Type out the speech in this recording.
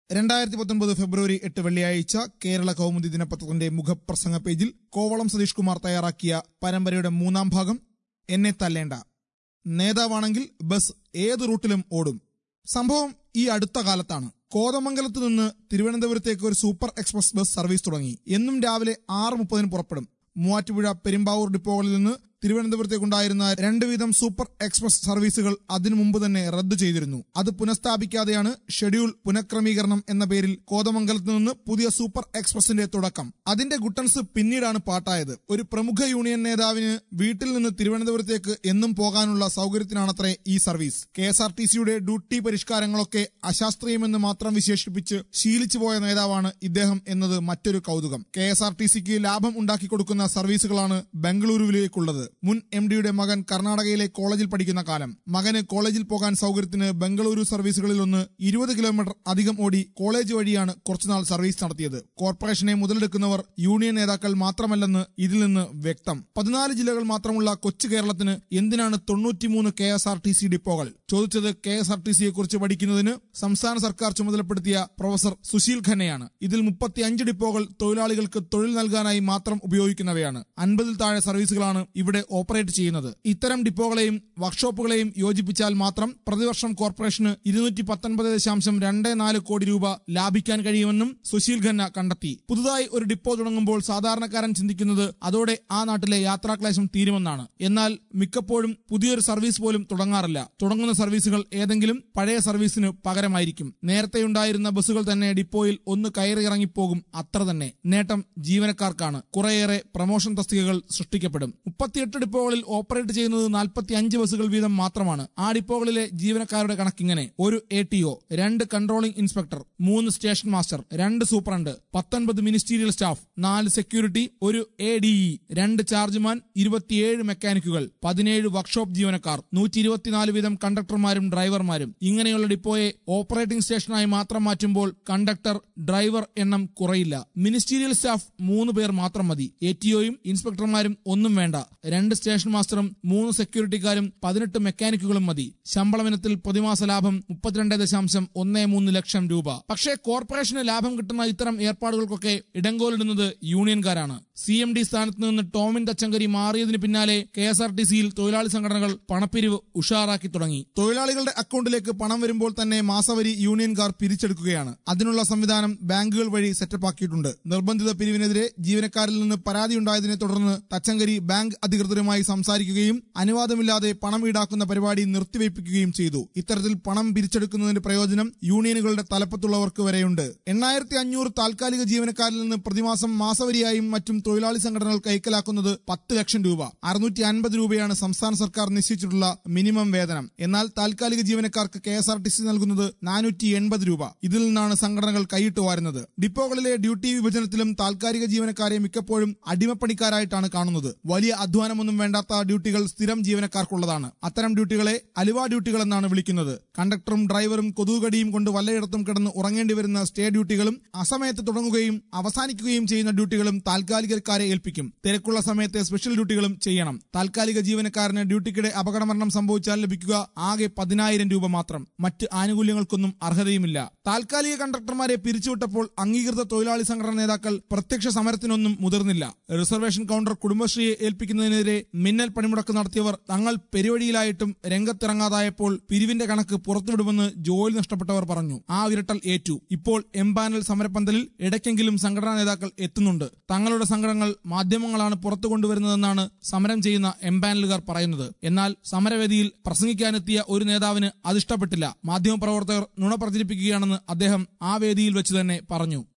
രണ്ടായിരത്തി പത്തൊൻപത് ഫെബ്രുവരി എട്ട് വെള്ളിയാഴ്ച കേരള കൗമുദി ദിനപത്രത്തിന്റെ മുഖപ്രസംഗ പേജിൽ കോവളം സതീഷ് കുമാർ തയ്യാറാക്കിയ പരമ്പരയുടെ മൂന്നാം ഭാഗം എന്നെ തല്ലേണ്ട നേതാവാണെങ്കിൽ ബസ് ഏത് റൂട്ടിലും ഓടും സംഭവം ഈ അടുത്ത കാലത്താണ് കോതമംഗലത്ത് നിന്ന് തിരുവനന്തപുരത്തേക്ക് ഒരു സൂപ്പർ എക്സ്പ്രസ് ബസ് സർവീസ് തുടങ്ങി എന്നും രാവിലെ ആറ് മുപ്പതിന് പുറപ്പെടും മൂവാറ്റുപുഴ പെരുമ്പാവൂർ ഡിപ്പോകളിൽ നിന്ന് തിരുവനന്തപുരത്തേക്കുണ്ടായിരുന്ന രണ്ട് വീതം സൂപ്പർ എക്സ്പ്രസ് സർവീസുകൾ അതിനു മുമ്പ് തന്നെ റദ്ദു ചെയ്തിരുന്നു അത് പുനഃസ്ഥാപിക്കാതെയാണ് ഷെഡ്യൂൾ പുനഃക്രമീകരണം എന്ന പേരിൽ കോതമംഗലത്ത് നിന്ന് പുതിയ സൂപ്പർ എക്സ്പ്രസിന്റെ തുടക്കം അതിന്റെ ഗുട്ടൻസ് പിന്നീടാണ് പാട്ടായത് ഒരു പ്രമുഖ യൂണിയൻ നേതാവിന് വീട്ടിൽ നിന്ന് തിരുവനന്തപുരത്തേക്ക് എന്നും പോകാനുള്ള സൗകര്യത്തിനാണത്രേ ഈ service K S R T സിയുടെ ഡ്യൂട്ടി പരിഷ്കാരങ്ങളൊക്കെ അശാസ്ത്രീയമെന്ന് മാത്രം വിശേഷിപ്പിച്ച് ശീലിച്ചു പോയ നേതാവാണ് ഇദ്ദേഹം എന്നത് മറ്റൊരു കൗതുകം കെ എസ് ആർ ടി സിക്ക് ലാഭം ഉണ്ടാക്കി കൊടുക്കുന്ന സർവീസുകളാണ് ബംഗളൂരുവിലേക്കുള്ളത് മുൻ എം ഡിയുടെ മകൻ കർണാടകയിലെ കോളേജിൽ പഠിക്കുന്ന കാലം മകന് കോളേജിൽ പോകാൻ സൗകര്യത്തിന് ബംഗളൂരു സർവീസുകളിൽ ഒന്ന് ഇരുപത് കിലോമീറ്റർ അധികം ഓടി കോളേജ് വഴിയാണ് കുറച്ചുനാൾ സർവീസ് നടത്തിയത് കോർപ്പറേഷനെ മുതലെടുക്കുന്നവർ യൂണിയൻ നേതാക്കൾ മാത്രമല്ലെന്ന് ഇതിൽ നിന്ന് വ്യക്തം പതിനാല് ജില്ലകൾ മാത്രമുള്ള കൊച്ചു കേരളത്തിന് എന്തിനാണ് തൊണ്ണൂറ്റിമൂന്ന് K S R T C ഡിപ്പോകൾ ചോദിച്ചത് കെ എസ് ആർ ടി സിയെ കുറിച്ച് പഠിക്കുന്നതിന് സംസ്ഥാന സർക്കാർ ചുമതലപ്പെടുത്തിയ പ്രൊഫസർ സുശീൽ ഖന്നയാണ് ഇതിൽ മുപ്പത്തിയഞ്ച് ഡിപ്പോകൾ തൊഴിലാളികൾക്ക് തൊഴിൽ നൽകാനായി മാത്രം ഉപയോഗിക്കുന്നവയാണ് അൻപതിൽ താഴെ സർവീസുകളാണ് ഇവിടെ ഓപ്പറേറ്റ് ചെയ്യുന്നത് ഇത്തരം ഡിപ്പോകളെയും വർക്ക്ഷോപ്പുകളെയും യോജിപ്പിച്ചാൽ മാത്രം പ്രതിവർഷം കോർപ്പറേഷന് ഇരുന്നൂറ്റി പത്തൊൻപത് ദശാംശം രണ്ട് നാല് കോടി രൂപ ലാഭിക്കാൻ കഴിയുമെന്നും സുശീൽ ഖന്ന കണ്ടെത്തി പുതുതായി ഒരു ഡിപ്പോ തുടങ്ങുമ്പോൾ സാധാരണക്കാരൻ ചിന്തിക്കുന്നത് അതോടെ ആ നാട്ടിലെ യാത്രാക്ലേശം തീരുമെന്നാണ് എന്നാൽ മിക്കപ്പോഴും പുതിയൊരു സർവീസ് പോലും തുടങ്ങാറില്ല തുടങ്ങുന്ന സർവീസുകൾ ഏതെങ്കിലും പഴയ സർവീസിന് പകരമായിരിക്കും നേരത്തെയുണ്ടായിരുന്ന ബസ്സുകൾ തന്നെ ഡിപ്പോയിൽ ഒന്ന് കയറി ഇറങ്ങിപ്പോകും അത്ര തന്നെ നേട്ടം ജീവനക്കാർക്കാണ് കുറേയേറെ പ്രൊമോഷൻ തസ്തികകൾ സൃഷ്ടിക്കപ്പെടും മുപ്പത്തിയെട്ട് ഡിപ്പോകളിൽ ഓപ്പറേറ്റ് ചെയ്യുന്നത് നാൽപ്പത്തി അഞ്ച് ബസ്സുകൾ വീതം മാത്രമാണ് ആ ഡിപ്പോകളിലെ ജീവനക്കാരുടെ കണക്കിങ്ങനെ ഒരു എ ടി ഒ രണ്ട് കൺട്രോളിംഗ് ഇൻസ്പെക്ടർ മൂന്ന് സ്റ്റേഷൻ മാസ്റ്റർ രണ്ട് സൂപ്രണ്ട് പത്തൊൻപത് മിനിസ്റ്റീരിയൽ സ്റ്റാഫ് നാല് സെക്യൂരിറ്റി ഒരു എ ഡി ഇ രണ്ട് ചാർജ്മാൻ ഇരുപത്തിയേഴ് മെക്കാനിക്കുകൾ പതിനേഴ് വർക്ക്ഷോപ്പ് ജീവനക്കാർ നൂറ്റി ഇരുപത്തിനാല് വീതം കണ്ടക്ടർമാരും ഡ്രൈവർമാരും ഇങ്ങനെയുള്ള ഡിപ്പോയെ ഓപ്പറേറ്റിംഗ് സ്റ്റേഷനായി മാത്രം മാറ്റുമ്പോൾ കണ്ടക്ടർ ഡ്രൈവർ എണ്ണം കുറയില്ല മിനിസ്റ്റീരിയൽ സ്റ്റാഫ് മൂന്ന് പേർ മാത്രം മതി എ ടി ഒയും ഇൻസ്പെക്ടർമാരും ഒന്നും വേണ്ട രണ്ട് സ്റ്റേഷൻ മാസ്റ്ററും മൂന്ന് സെക്യൂരിറ്റിക്കാരും പതിനെട്ട് മെക്കാനിക്കുകളും മതി ശമ്പളം ഇനത്തിൽ പ്രതിമാസ ലാഭം മുപ്പത്തിരണ്ട് ദശാംശം ഒന്നേ മൂന്ന് ലക്ഷം രൂപ പക്ഷേ കോർപ്പറേഷന് ലാഭം കിട്ടുന്ന ഇത്തരം ഏർപ്പാടുകൾക്കൊക്കെ ഇടങ്കോലിടുന്നത് യൂണിയൻകാരാണ് സി എം ഡി സ്ഥാനത്ത് നിന്ന് ടോമിൻ തച്ചങ്കരി മാറിയതിന് പിന്നാലെ കെ എസ് ആർ ടി സിയിൽ തൊഴിലാളി സംഘടനകൾ പണപ്പിരിവ് ഉഷാറാക്കി തുടങ്ങി തൊഴിലാളികളുടെ അക്കൗണ്ടിലേക്ക് പണം വരുമ്പോൾ തന്നെ മാസവരി യൂണിയൻകാർ പിരിച്ചെടുക്കുകയാണ് അതിനുള്ള സംവിധാനം ബാങ്കുകൾ വഴി സെറ്റപ്പാക്കിയിട്ടുണ്ട് നിർബന്ധിത പിരിവിനെതിരെ ജീവനക്കാരിൽ നിന്ന് പരാതിയുണ്ടായതിനെ തുടർന്ന് തച്ചങ്കരി ബാങ്ക് അധികൃതരുമായി സംസാരിക്കുകയും അനുവാദമില്ലാതെ പണം ഈടാക്കുന്ന പരിപാടി നിർത്തിവയ്പ്പിക്കുകയും ചെയ്തു ഇത്തരത്തിൽ പണം പിരിച്ചെടുക്കുന്നതിന്റെ പ്രയോജനം യൂണിയനുകളുടെ തലപ്പത്തുള്ളവർക്ക് വരെയുണ്ട് എണ്ണായിരത്തി അഞ്ഞൂറ് താൽക്കാലിക ജീവനക്കാരിൽ നിന്ന് പ്രതിമാസം മാസവരിയായും മറ്റും തൊഴിലാളി സംഘടനകൾ കൈക്കലാക്കുന്നത് പത്ത് ലക്ഷം രൂപ അറുന്നൂറ്റി അൻപത് രൂപയാണ് സംസ്ഥാന സർക്കാർ നിശ്ചയിച്ചിട്ടുള്ള മിനിമം വേതനം എന്നാൽ താൽക്കാലിക ജീവനക്കാർക്ക് K S R T C നൽകുന്നത് നാനൂറ്റി എൺപത് രൂപ ഇതിൽ നിന്നാണ് സംഘടനകൾ കൈയിട്ട് വാരുന്നത് ഡിപ്പോകളിലെ ഡ്യൂട്ടി വിഭജനത്തിലും താൽക്കാലിക ജീവനക്കാരെ മിക്കപ്പോഴും അടിമപ്പണിക്കാരായിട്ടാണ് കാണുന്നത് വലിയ അധ്വാനമൊന്നും വേണ്ടാത്ത ഡ്യൂട്ടികൾ സ്ഥിരം ജീവനക്കാർക്കുള്ളതാണ് അത്തരം ഡ്യൂട്ടികളെ അലുവ ഡ്യൂട്ടികൾ എന്നാണ് വിളിക്കുന്നത് കണ്ടക്ടറും ഡ്രൈവറും കൊതുകുകടിയും കൊണ്ട് വല്ലയിടത്തും കിടന്ന് ഉറങ്ങേണ്ടി വരുന്ന സ്റ്റേ ഡ്യൂട്ടികളും അസമയത്ത് തുടങ്ങുകയും അവസാനിക്കുകയും ചെയ്യുന്ന ഡ്യൂട്ടികളും താൽക്കാലികക്കാരെ ഏൽപ്പിക്കും തിരക്കുള്ള സമയത്തെ സ്പെഷ്യൽ ഡ്യൂട്ടികളും ചെയ്യണം താൽക്കാലിക ജീവനക്കാരന് ഡ്യൂട്ടിക്കിടെ അപകടമരണം സംഭവിച്ചാൽ ലഭിക്കുക ആകെ പതിനായിരം രൂപ മാത്രം മറ്റ് ആനുകൂല്യങ്ങൾക്കൊന്നും അർഹതയുമില്ല താൽക്കാലിക കണ്ടക്ടർമാരെ പിരിച്ചുവിട്ടപ്പോൾ അംഗീകൃത തൊഴിലാളി സംഘടനാ നേതാക്കൾ പ്രത്യക്ഷ സമരത്തിനൊന്നും മുതിർന്നില്ല റിസർവേഷൻ കൗണ്ടർ കുടുംബശ്രീയെ ഏൽപ്പിക്കുന്നതിനെതിരെ മിന്നൽ പണിമുടക്ക് നടത്തിയവർ തങ്ങൾ പെരുവഴിയിലായിട്ടും രംഗത്തിറങ്ങാതായപ്പോൾ പിരിവിന്റെ കണക്ക് പുറത്തുവിടുമെന്ന് ജോലി നഷ്ടപ്പെട്ടവർ പറഞ്ഞു ആ വിരട്ടൽ ഏറ്റു ഇപ്പോൾ എംപാനൽ സമരപ്പന്തലിൽ ഇടയ്ക്കെങ്കിലും സംഘടനാ നേതാക്കൾ എത്തുന്നുണ്ട് തങ്ങളുടെ സങ്കടങ്ങൾ മാധ്യമങ്ങളാണ് പുറത്തു കൊണ്ടുവരുന്നതെന്നാണ് സമരം ചെയ്യുന്ന എംപാനലുകാർ പറയുന്നത് എന്നാൽ സമരവേദിയിൽ പ്രസംഗിക്കാനെത്തിയ ഒരു നേതാവിന് അതിഷ്ടപ്പെട്ടില്ല മാധ്യമപ്രവർത്തകർ നുണ പ്രചരിപ്പിക്കുകയാണെന്ന് അദ്ദേഹം ആ വേദിയിൽ വെച്ച് തന്നെ പറഞ്ഞു